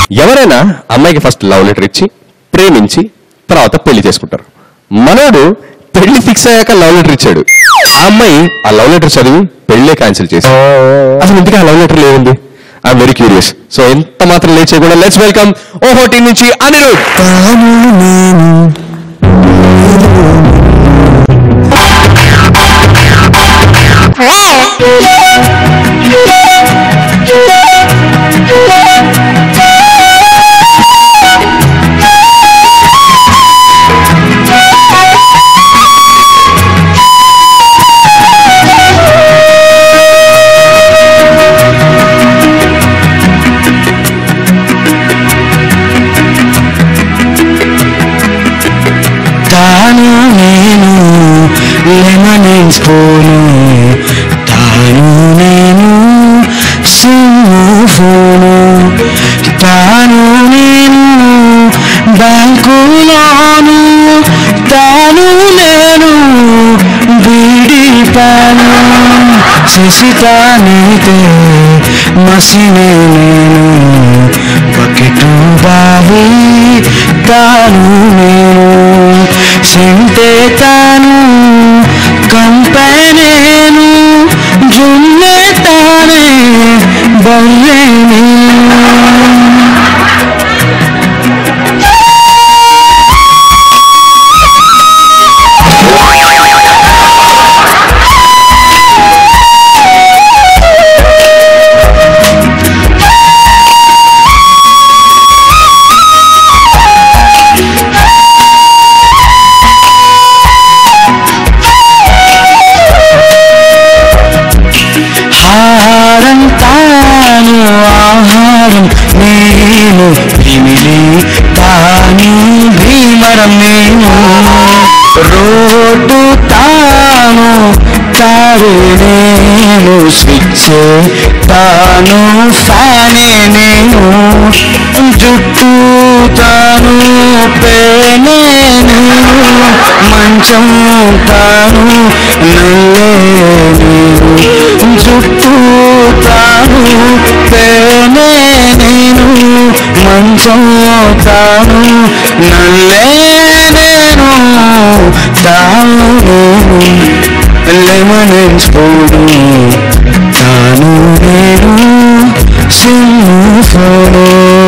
ఎవరైనా అమ్మాయికి first love letter ఇచ్చి ప్రేమించి తర్వాత పెళ్లి చేసుకుంటారు మనోడు పెళ్లి ఫిక్స్ అయ్యాక లవ్ లెటర్ ఇచ్చాడు ఆ అమ్మాయి ఆ లవ్ లెటర్ చదివి పెళ్లే క్యాన్సిల్ చేసి అసలు ఇంతకీ ఆ లవ్ లెటర్ లేదండి ఐఎమ్ వెరీ క్యూరియస్ సో ఎంత మాత్రం లేట్ చేయకుండా లెట్స్ వెల్కమ్ ఓహో టీం నుంచి అనిరుద్ తాను నేను లెమన్ స్పూను తాను నేను సిమ్ము ఫోను తాను నేను బ్యాంకులోను తాను నేను బీడి పాను శశితానైతే మసినే నేను బకెటు బావి తాను నేను సెంటే తాను కంపే నేను జున్నే తానే బల్లే నేను హారం తాను ఆహారం నేను భీమిలి తాను భీమరం నేను రోడ్డు తాను తారే నేను స్విచ్ తాను ఫ్యానే నేను జుట్టు తాను పేనే నేను మంచం తాను నల్లే నేను జుట్టు తాను పేనే నేను మంచం తాను నల్లే నేను తాను లెమన్ స్పూను తాను నేను సిమ్ము ఫోను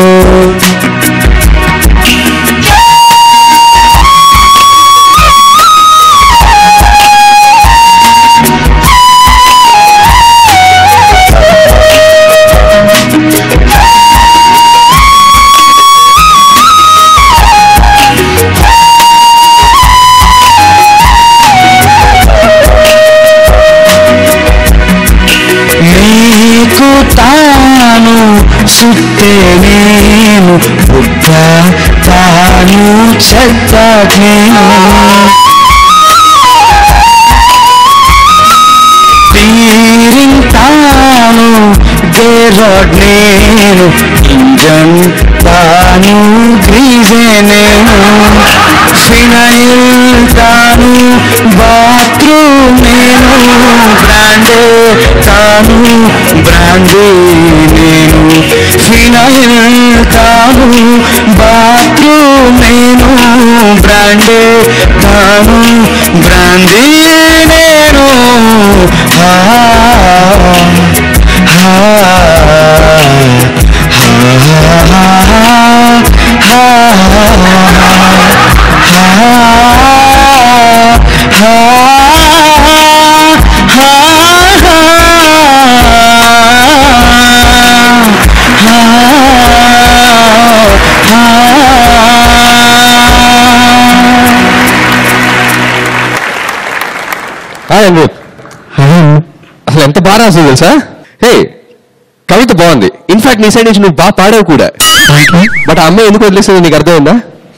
నీకు తాను సుత్తే నేను బుద్ధ తాను చెత్త నేను స్టీరింగ్ తాను గేరాడ్ నేను ఇంజన్ తాను గ్రీజే నేను ఫినైల్ తాను బాత్రూమ్ నేను బ్రాండే తాను బ్రాండే నేను ఫినైల్ తాను బాత్రూమ్ నేను బ్రాండే తాను బ్రాండీ నేను హా హా హాయ్ అనిరుద్ అసలు ఎంత బాగా రాసింది తెలుసా హే కవిత బాగుంది ఇన్ఫాక్ట్ నీ సైడ్ నుంచి నువ్వు బాగా పాడావు కూడా బట్ ఆ అమ్మాయి ఎందుకు వదిలేసింది నీకు అర్థమైందా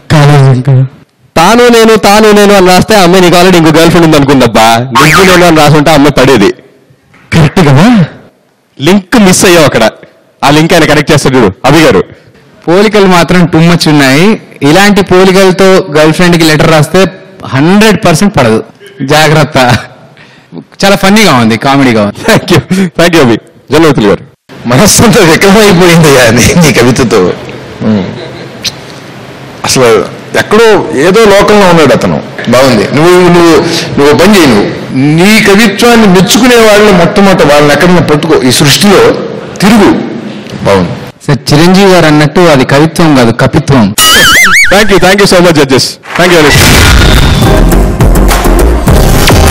తాను నేను తాను నేను అని రాస్తే ఆ అమ్మాయి నీకు ఆల్రెడీ ఇంకో గర్ల్ ఫ్రెండ్ ఉంది అనుకుందబ్బా నువ్వు నేను అని రాసుంటే ఆ అమ్మాయి పడేది కరెక్ట్ కదా లింక్ మిస్ అయ్యావు అక్కడ ఆ లింక్ ఆయన కనెక్ట్ చేస్తాడు చూడు అభి గారు పోలికలు మాత్రం టూ మచ్ ఉన్నాయి ఇలాంటి పోలికలతో గర్ల్ ఫ్రెండ్ కి లెటర్ రాస్తే హండ్రెడ్ పర్సెంట్ పడదు జాగ్రత్త చాలా ఫన్నీగా ఉంది కామెడీగా ఉంది థ్యాంక్ యూ థ్యాంక్ యూ అభి జనవతులు గారు మనస్సంతా వికలమైపోయింది నీ కవితతో అసలు ఎక్కడో ఏదో లోకంలో ఉన్నాడు అతను బాగుంది నువ్వు నువ్వు నువ్వు ఓ పని చేయి నువ్వు నీ కవిత్వాన్ని మెచ్చుకునే వాళ్ళని మొట్టమొదటి వాళ్ళని ఎక్కడన్నా పట్టుకో ఈ సృష్టిలో తిరుగు బాగుంది సార్ చిరంజీవి గారు అన్నట్టు అది కవిత్వం కాదు కపిత్వం thank you thank you so much judges thank you